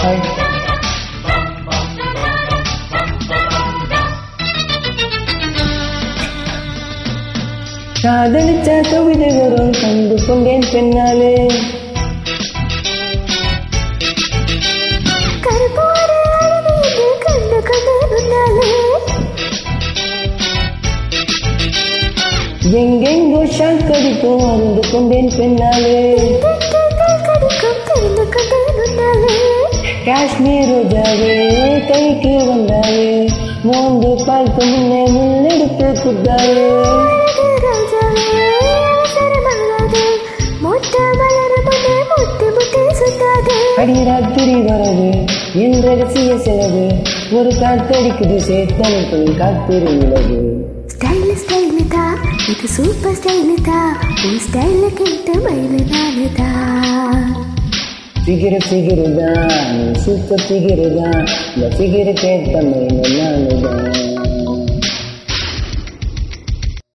hi காதலிச்ச கவிதை வரும் கண்டு கொண்டேன் பெண்ணாலே கருப்போடு அழகியது கண்டு கொண்டு முன்னாலே எங்கெங்கோ ஷாக் அடிக்கும் அறிந்து கொண்டேன் பெண்ணாலே தென்றல் கடிக்கும் தெரிந்து கொண்டு முன்னாலே காஷ்மீர் ரோஜாவே கைக்கு வந்தாலே மோந்து பார்க்க முன்னே முன்னெடுத்து குத்தாலே அழகு ராஜாவே அவசரமாகாதே மொட்ட மலர் முன்னே முட்டு முட்டு சுத்தாதே அடி ராத்திரி வரவு என் ரகசிய செலவு ஒரு காத்தடிக்குது சேத்தனுக்குள் காத்திரு நிலவு ஸ்டைல் ஸ்டைல் தான் இது சூப்பர் ஸ்டைல் தான் உன் ஸ்டைல கேட்டு மயில் நானு தான் ஃபிகரு ஃபிகரு தான் சூப்பர் ஃபிகரு தான் இந்த ஃபிகரு கேட்ட மைன நானு தான்